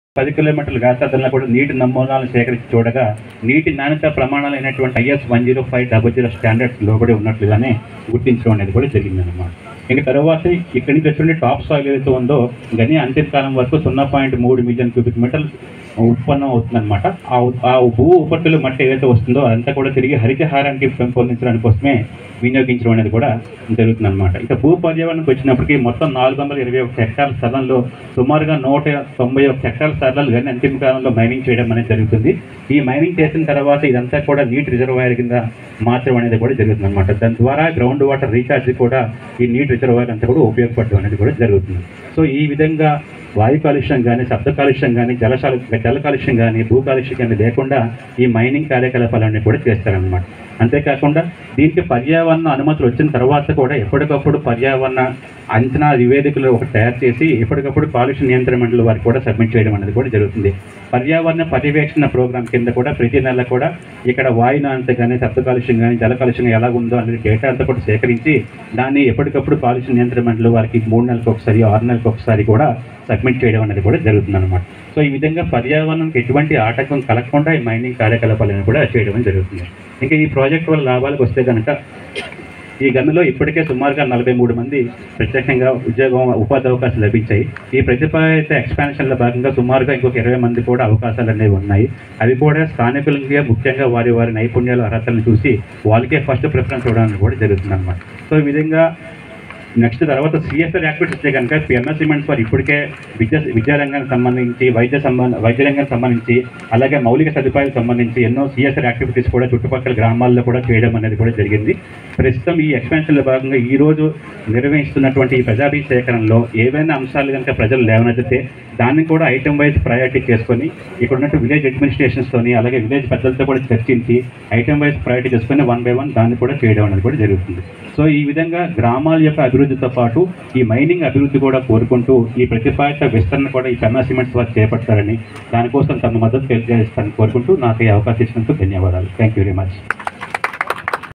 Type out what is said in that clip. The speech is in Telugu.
పది కిలోమీటర్ల వ్యాసార్థంలో కూడా నీటి నమూనాలను సేకరించి చూడగా నీటి నాణ్యత ప్రమాణాలైనటువంటి IS one zero five double zero standards లోబడి ఉన్నట్లుగానే గుర్తించడం అనేది కూడా జరిగిందన్నమాట ఇంక తర్వాత ఇక్కడి నుంచి వచ్చే టాప్ సాయిల్ ఏదైతే ఉందో గని అంతిమ కాలం వరకు సున్నా పాయింట్ మూడు మిలియన్ క్యూబిక్ మీటర్లు ఉత్పన్నం అవుతుందన్నమాట ఆ ఉ- ఆ భూ ఉపరితల మట్టి ఏదైతే వస్తుందో అదంతా కూడా తిరిగి హరితహారానికి పెంపొందించడానికి కోసమే వినియోగించడం అనేది కూడా జరుగుతుందన్నమాట ఇక భూ పర్యావరణకు వచ్చినప్పటికీ మొత్తం నాలుగు వందల ఇరవై ఒక హెక్టార్ల స్థలంలో సుమారుగా నూట తొంభై ఒక హెక్టార్ల స్థలాలు కానీ అంతిమ కాలంలో మైనింగ్ చేయడం అనేది జరుగుతుంది ఈ మైనింగ్ చేసిన తర్వాత ఇదంతా కూడా నీటి రిజర్వాయర్ కింద మార్చడం అనేది కూడా జరుగుతుంది అనమాట దాని ద్వారా గ్రౌండ్ వాటర్ రీఛార్జ్ కూడా ఈ నీటి రిజర్వాయర్ అంతా కూడా ఉపయోగపడడం అనేది కూడా జరుగుతుంది సో ఈ విధంగా వాయు కాలుష్యం కానీ శబ్ద కాలుష్యం కానీ జలశాల జల కాలుష్యం కానీ భూ కాలుష్యం కానీ లేకుండా ఈ మైనింగ్ కార్యకలాపాలన్నీ కూడా చేస్తారనమాట అంతేకాకుండా దీనికి పర్యావరణ అనుమతులు వచ్చిన తర్వాత కూడా ఎప్పటికప్పుడు పర్యావరణ అంచనా నివేదికలు ఒకటి తయారు చేసి ఎప్పటికప్పుడు కాలుష్య నియంత్రణ మండలి వారికి కూడా సబ్మిట్ చేయడం అనేది కూడా జరుగుతుంది పర్యావరణ పర్యవేక్షణ ప్రోగ్రాం కింద కూడా ప్రతి నెల కూడా ఇక్కడ వాయు నాణ్యత కానీ శబ్ద కాలుష్యం కానీ జల కాలుష్యం ఎలా ఉందో అనేది డేటా అంతా కూడా సేకరించి దాన్ని ఎప్పటికప్పుడు కాలుష్య నియంత్రణ మండలి వారికి మూడు నెలలకు ఒకసారి ఆరు నెలలకు ఒకసారి కూడా సబ్మిట్ చేయడం అనేది కూడా జరుగుతుంది అనమాట సో ఈ విధంగా పర్యావరణానికి ఎటువంటి ఆటంకం కలగకుండా ఈ మైనింగ్ కార్యకలాపాలను కూడా చేయడం జరుగుతుంది ఇంకా ఈ ప్రాజెక్ట్ వల్ల లాభాలకు వస్తే కనుక ఈ గన్నులో ఇప్పటికే సుమారుగా నలభై మూడు మంది ప్రత్యేకంగా ఉద్యోగం ఉపాధి అవకాశాలు లభించాయి ఈ ప్రతిపాదిత ఎక్స్పాన్షన్లో భాగంగా సుమారుగా ఇంకొక ఇరవై మంది కూడా అవకాశాలు అనేవి ఉన్నాయి అవి కూడా స్థానికులంగా ముఖ్యంగా వారి వారి నైపుణ్యాలు అర్హతలను చూసి వాళ్ళకే ఫస్ట్ ప్రిఫరెన్స్ ఇవ్వడానికి కూడా జరుగుతుంది అనమాట సో ఈ విధంగా నెక్స్ట్ తర్వాత సిఎస్ఆర్ యాక్టివిటీస్ వస్తే కనుక పిఎంఎస్ సిమెంట్స్ వారు ఇప్పటికే విద్యా విద్యారంగానికి సంబంధించి వైద్య సంబంధ వైద్య రంగానికి సంబంధించి అలాగే మౌలిక సదుపాయాలకు సంబంధించి ఎన్నో సిఎస్ఆర్ యాక్టివిటీస్ కూడా చుట్టుపక్కల గ్రామాల్లో కూడా చేయడం అనేది కూడా జరిగింది ప్రస్తుతం ఈ ఎక్స్పాన్షన్లో భాగంగా ఈ రోజు నిర్వహిస్తున్నటువంటి ఈ ప్రజాభి సేకరణలో ఏవైనా అంశాలు కనుక ప్రజలు లేవనెత్తితే దాన్ని కూడా ఐటమ్ వైజ్ ప్రయారిటీ చేసుకొని ఇక్కడ ఉన్నట్టు విలేజ్ అడ్మినిస్ట్రేషన్స్తోని అలాగే విలేజ్ పెద్దలతో కూడా చర్చించి ఐటమ్ వైజ్ ప్రయారిటీ చేసుకొని వన్ బై వన్ దాన్ని కూడా చేయడం అనేది కూడా జరుగుతుంది సో ఈ విధంగా గ్రామాల యొక్క అభివృద్ధితో పాటు ఈ మైనింగ్ అభివృద్ధి కూడా కోరుకుంటూ ఈ ప్రతిపాదిత విస్తరణ కూడా ఈ పెన్నా సిమెంట్స్ వారు చేపడతారని దానికోసం తమ మద్దతు తెలియజేస్తారని కోరుకుంటూ నాకు ఈ అవకాశం ఇచ్చినందుకు ధన్యవాదాలు థ్యాంక్ యూ వెరీ మచ్